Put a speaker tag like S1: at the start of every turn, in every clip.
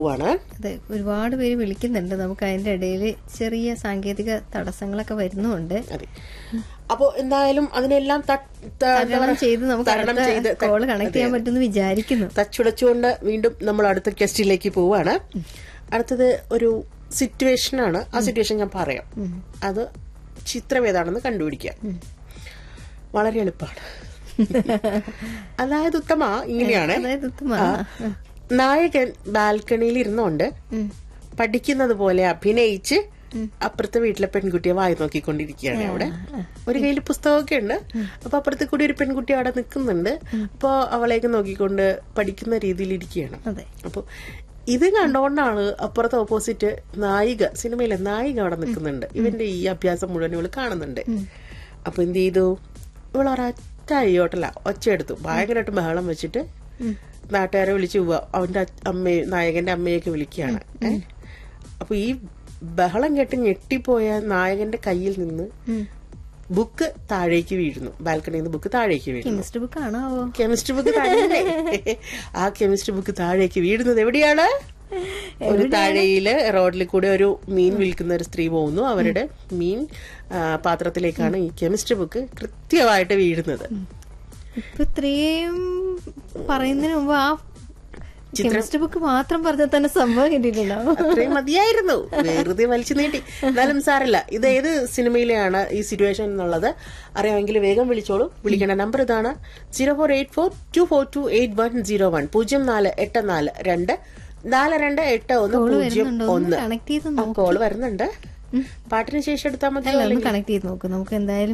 S1: പോവാണ്
S2: അതെ ഒരുപാട് പേര് വിളിക്കുന്നുണ്ട് നമുക്ക് അതിന്റെ ഇടയിൽ ചെറിയ സാങ്കേതിക തടസ്സങ്ങളൊക്കെ വരുന്നുണ്ട്
S1: അതെ അപ്പോ എന്തായാലും അതിനെല്ലാം ത- ത- എന്താ
S2: തരണം
S1: പറയാ,
S2: ചെയ്ത് നമുക്ക്
S1: തരണം ചെയ്ത്
S2: അടുത്ത കോള് കണക്ട് ചെയ്യാൻ പറ്റുമെന്ന് വിചാരിക്കുന്നു
S1: തച്ചുടച്ചുകൊണ്ട് വീണ്ടും നമ്മൾ അടുത്ത ഗസ്റ്റിലേക്ക് പോവാണ് അടുത്തത് ഒരു സിറ്റുവേഷൻ ആണ് ആ സിറ്റുവേഷൻ ഞാൻ പറയാം അത് ചിത്രം ഏതാണെന്ന് കണ്ടുപിടിക്കാം വളരെ എളുപ്പമാണ് അതായത് ഉത്തമ ഇങ്ങനെയാണ്
S2: അതായത് ഉത്തമ
S1: ആ, നായകൻ ബാൽക്കണിയിൽ ഇരുന്നുകൊണ്ട് പഠിക്കുന്നത് പോലെ അഭിനയിച്ച് അപ്പുറത്തെ വീട്ടിലെ പെൺകുട്ടിയെ വായി നോക്കിക്കൊണ്ടിരിക്കുകയാണ് അവിടെ ഒരു കയ്യിൽ പുസ്തകമൊക്കെ ഉണ്ട് അപ്പൊ അപ്പുറത്തെ കൂടി ഒരു പെൺകുട്ടി അവിടെ നിൽക്കുന്നുണ്ട് അപ്പൊ അവളേക്ക് നോക്കിക്കൊണ്ട് പഠിക്കുന്ന രീതിയിൽ ഇരിക്കുകയാണ്
S2: അതെ
S1: അപ്പൊ ഇത് കണ്ടോണ്ടാണ് അപ്പുറത്തെ ഓപ്പോസിറ്റ് നായിക സിനിമയിലെ നായിക അവിടെ നിൽക്കുന്നുണ്ട് ഇവന്റെ ഈ അഭ്യാസം മുഴുവൻ ഇവള് കാണുന്നുണ്ട് അപ്പൊ എന്ത് ചെയ്തു ഇവൾ ഒരൊറ്റ അയ്യോട്ടല്ല ഒച്ചയെടുത്തു ഭയങ്കരമായിട്ട് ബഹളം വെച്ചിട്ട് നാട്ടുകാരെ വിളിച്ചു പോവാ അവന്റെ അച്ഛ- അമ്മയെ നായകന്റെ അമ്മയൊക്കെ വിളിക്കുകയാണ് ഏ? അപ്പൊ ഈ ബഹളം കേട്ട് ഞെട്ടിപ്പോയ നായകന്റെ കയ്യിൽ നിന്ന് ബുക്ക് താഴേക്ക് വീഴുന്നു ബാൽക്കണിയിൽ നിന്ന് ബുക്ക് താഴേക്ക് വീഴുന്നു
S2: കെമിസ്ട്രി ബുക്ക് ആണാവോ
S1: കെമിസ്ട്രി ബുക്ക് തന്നെ ആ കെമിസ്ട്രി ബുക്ക് താഴേക്ക് വീഴുന്നത് എവിടെയാണ് ഒരു താഴെയില് റോഡിൽ കൂടെ ഒരു മീൻ വിൽക്കുന്ന ഒരു സ്ത്രീ പോകുന്നു അവരുടെ മീൻ ആ, പാത്രത്തിലേക്കാണ് ഈ കെമിസ്ട്രി ബുക്ക് കൃത്യമായിട്ട് വീഴുന്നത്
S2: ഇപ്പൊ ഇത്രയും പറയുന്നതിന് മുമ്പ് ആ കെമിസ്ട്രി ബുക്ക് മാത്രം പറഞ്ഞാൽ തന്നെ സംഭവം കിട്ടിയിട്ടുണ്ടാവും
S1: അത്രയും മതിയായിരുന്നു വെറുതെ വലിച്ചു നീട്ടി എന്നാലും സാരല്ല ഇത് ഏത് സിനിമയിലെയാണ് ഈ സിറ്റുവേഷൻ എന്നുള്ളത് അറിയാമെങ്കിൽ വേഗം വിളിച്ചോളൂ വിളിക്കേണ്ട നമ്പർ ഇതാണ് zero four eight four two four two eight one zero one പൂജ്യം നാല് എട്ട് നാല് രണ്ട് നാല് രണ്ട് എട്ട് ഒന്ന്
S2: കോള്
S1: പൂജ്യം
S2: വരുന്നുണ്ടോ ഒന്ന്
S1: ഒന്ന്
S2: കണക്ട് ചെയ്ത്
S1: ആ കോള് വരുന്നുണ്ട് പാട്ടിന് ശേഷം എടുത്താൽ മതി
S2: അല്ല ഒന്ന് കണക്ട് ചെയ്ത് നോക്ക് നമുക്ക് എന്തായാലും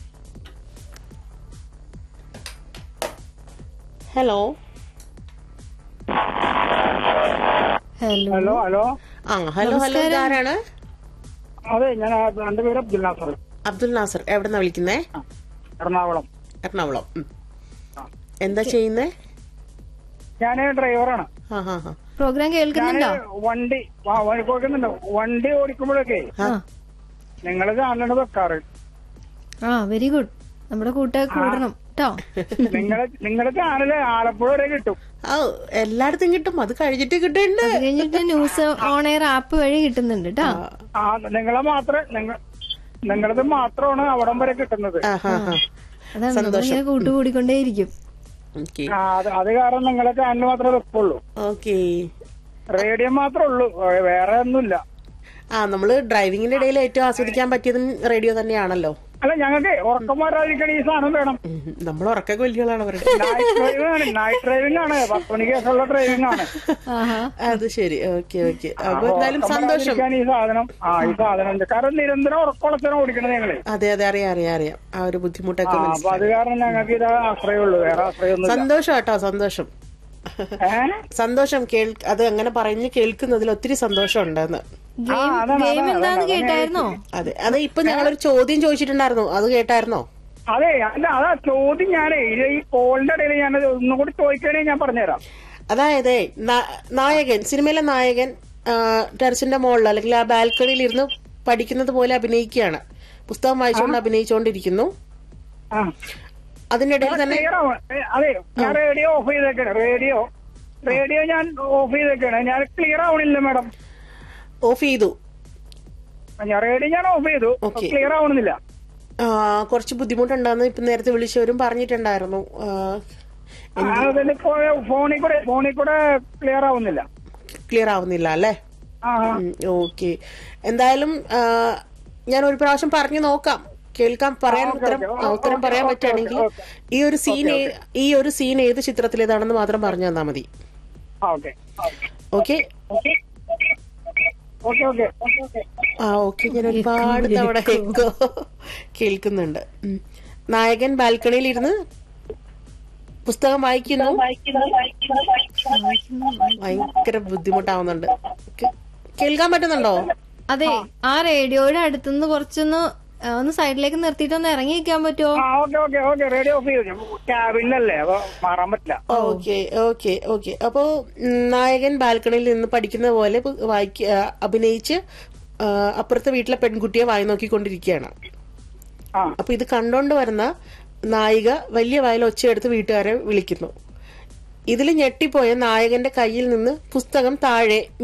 S1: ഹലോ
S2: ഹലോ
S3: ഹലോ ഹലോ
S1: ആ ഹലോ ഹലോ ഇതാരാണ്
S3: അതെ ഞാൻ ആ- എന്റെ പേര് അബ്ദുൽ നാസർ
S1: അബ്ദുൽ നാസർ എവിടെന്നാ വിളിക്കുന്നേ
S3: ആ, എറണാകുളം
S1: എറണാകുളം ഉം.
S3: ആ.
S1: എന്താ ചെയ്യുന്നേ
S3: ഞാൻ ഡ്രൈവറാണ്
S1: ആ ഹാ ഹാ
S2: പ്രോഗ്രാം
S3: ഞാൻ
S2: കേൾക്കുന്നുണ്ടോ
S3: വണ്ടി ആ, വണ്ടി കൊടുക്കുന്നുണ്ട് വണ്ടി ഓടിക്കുമ്പോഴൊക്കെ
S2: ആ
S3: നിങ്ങൾ കാണേണ്ടത് വെക്കാറ്
S2: ആ വെരി ഗുഡ് നമ്മുടെ കൂട്ടുകാർ കൂടണം കേട്ടോ
S3: നിങ്ങൾ നിങ്ങളുടെ ചാനല് ആലപ്പുഴ വരെ കിട്ടും
S1: ആ എല്ലായിടത്തും കിട്ടും അത് കഴിഞ്ഞിട്ട് കിട്ടുന്നുണ്ട്
S2: അത് കഴിഞ്ഞിട്ട് ന്യൂസ് ഓൺ എയർ ആപ്പ് വഴി കിട്ടുന്നുണ്ട് കേട്ടോ
S3: ആ നിങ്ങളെ മാത്രം നിങ്ങൾ നിങ്ങളത് മാത്രമാണ് അവിടം വരെ കിട്ടുന്നത്
S1: ആ ഹാ ഹാ
S2: അതാണ് നമ്മളിങ്ങനെ കൂട്ടുകൂടിക്കൊണ്ടേയിരിക്കും
S1: ഓക്കെ
S3: ആ, അത് അത് കാരണം നിങ്ങളെ ചാനൽ മാത്രമേ വെക്കുള്ളൂ
S1: ഓക്കെ
S3: റേഡിയോ മാത്രമേ ഉള്ളൂ വേറെ ഒന്നുമില്ല
S1: ആ നമ്മള് ഡ്രൈവിംഗിന്റെ ഇടയിൽ ഏറ്റവും ആസ്വദിക്കാൻ പറ്റിയതും റേഡിയോ തന്നെയാണല്ലോ
S3: അല്ല ഞങ്ങൾക്ക് ഉറക്കം മാറാതിരിക്കണ ഈ സാധനം വേണം
S1: ഉം, നമ്മൾ ഉറക്ക കൊല്ലികളാണ് അവരുടെ
S3: നൈറ്റ് ഡ്രൈവിംഗ് ആണ് നൈറ്റ് ഡ്രൈവിംഗ് ആണ് പത്ത് മണിക്ക് ശേഷമുള്ള ഡ്രൈവിംഗ് ആണ്
S2: ആഹാ
S1: അത് ശരി ഓക്കെ ഓക്കെ അപ്പൊ എന്തായാലും
S3: ഉറക്കം
S1: സന്തോഷം
S3: വരാതിരിക്കാൻ ഈ സാധനം ആ ഈ സാധനം ഉണ്ട് കാരണം നിരന്തരം ഉറക്കമുളച്ചാണ് ഓടിക്കണത് ഞങ്ങള്
S1: അതെ അതെ അറിയാം അറിയാം അറിയാം ആ ഒരു ബുദ്ധിമുട്ടൊക്കെ
S3: ആ അപ്പൊ
S1: മനസ്സിലായി
S3: അത് കാരണം ഞങ്ങൾക്ക് ഇത് ആശ്രയമുള്ളൂ വേറെ ആശ്രയമൊന്നുമില്ല
S1: സന്തോഷം കേട്ടോ സന്തോഷം
S3: ഏഹ്
S1: സന്തോഷം കേൾ അത് അങ്ങനെ പറഞ്ഞ് കേൾക്കുന്നതിൽ ഒത്തിരി സന്തോഷം ഉണ്ടെന്ന്
S2: ഗെയിം
S3: അതാണ്,
S2: ഗെയിം
S3: അതാണ്,
S2: എന്താന്ന്
S3: അതാണ്.
S2: കേട്ടായിരുന്നോ
S1: അതെ അതെ ഇപ്പൊ ഞങ്ങളൊരു ചോദ്യം ചോദിച്ചിട്ടുണ്ടായിരുന്നു അത് കേട്ടായിരുന്നോ
S3: അതെ അല്ല അതാ ചോദ്യം ഞാനേ ഇത് ഈ കോളിന്റെ ഇടയിൽ ഞാൻ ഒന്നും കൂടി ചോദിക്കണേ ഞാൻ പറഞ്ഞുതരാം
S1: അതായത് നാ- നായകൻ സിനിമയിലെ നായകൻ ആ, ടെറസിന്റെ മുകളിൽ അല്ലെങ്കിൽ ആ ബാൽക്കണിയിൽ ഇരുന്ന് പഠിക്കുന്നത് പോലെ അഭിനയിക്കുകയാണ് പുസ്തകം വായിച്ചുകൊണ്ട് അഭിനയിച്ചുകൊണ്ടിരിക്കുന്നു
S3: ആ
S1: അതിനിടയിൽ തന്നെ
S3: ക്ലിയർ ആവണം ഏ, അതെ ഞാൻ റേഡിയോ ഓഫ് ചെയ്തേക്കാണ് റേഡിയോ റേഡിയോ ഞാൻ ഓഫ് ചെയ്തേക്കാണ് ഞാൻ ക്ലിയർ ആവണില്ല മാഡം
S1: ഓഫ് ചെയ്തു
S3: ഞാൻ റേഡിയോ ഞാൻ ഓഫ് ചെയ്തു
S1: Okay.
S3: ക്ലിയർ ആവണമെന്നില്ല
S1: ആ, കുറച്ച് ബുദ്ധിമുട്ടുണ്ടാന്ന് ഇപ്പൊ നേരത്തെ വിളിച്ചവരും പറഞ്ഞിട്ടുണ്ടായിരുന്നു ആ,
S3: അതിന് ഫോണിൽ കൂടെ ഫോണിൽ കൂടെ ക്ലിയർ ആവുന്നില്ല
S1: ക്ലിയർ ആവുന്നില്ല അല്ലേ
S3: ആ ആ.
S1: ഓക്കെ എന്തായാലും ആ, ഞാൻ ഒരു പ്രാവശ്യം പറഞ്ഞു നോക്കാം കേൾക്കാൻ പറയാൻ
S3: ഓക്കേ,
S1: ഉത്തരം
S3: ഓക്കേ.
S1: ആ, ഉത്തരം
S3: ഓക്കേ,
S1: പറയാൻ
S3: ഓക്കേ,
S1: പറ്റുകയാണെങ്കിൽ
S3: ഓക്കേ.
S1: ഈ ഒരു സീൻ ഈ ഒരു സീൻ ഏത് ചിത്രത്തിലേതാണെന്ന് മാത്രം പറഞ്ഞു തന്നാ മതി
S3: ആ okay
S1: okay
S3: okay okay okay okay
S1: ആ ഓക്കെ ഞാൻ ഒരുപാട് തവണ എക്കോ കേൾക്കുന്നുണ്ട് ഉം. നായകൻ ബാൽക്കണിയിൽ ഇരുന്ന് പുസ്തകം വായിക്കുന്നു ഭയങ്കര ബുദ്ധിമുട്ടാവുന്നുണ്ട് കേ- കേൾക്കാൻ പറ്റുന്നുണ്ടോ
S2: അതെ ആ റേഡിയോയുടെ അടുത്തുനിന്ന് കുറച്ചൊന്ന് ആ, ഒന്ന് സൈഡിലേക്ക് നിർത്തിയിട്ട് ഒന്ന് ഇറങ്ങി നിൽക്കാൻ പറ്റുമോ
S3: ആ okay okay okay radio off ചെയ്തു ക്യാബിനിലല്ലേ അപ്പൊ മാറാൻ പറ്റില്ല
S1: ഓക്കെ ഓക്കെ ഓക്കെ അപ്പോ ഉം, നായകൻ ബാൽക്കണിയിൽ നിന്ന് പഠിക്കുന്ന പോലെ പു- വായിക്ക ആ, അഭിനയിച്ച് ആ, അപ്പുറത്തെ വീട്ടിലെ പെൺകുട്ടിയെ വായി നോക്കിക്കൊണ്ടിരിക്കുകയാണ്
S3: ആ
S1: അപ്പൊ ഇത് കണ്ടോണ്ട് വരുന്ന നായിക വലിയ വായിൽ ഒച്ചയെടുത്ത് വീട്ടുകാരെ വിളിക്കുന്നു ഇതിൽ ഞെട്ടിപ്പോയ നായകന്റെ കയ്യിൽ നിന്ന് പുസ്തകം താഴെ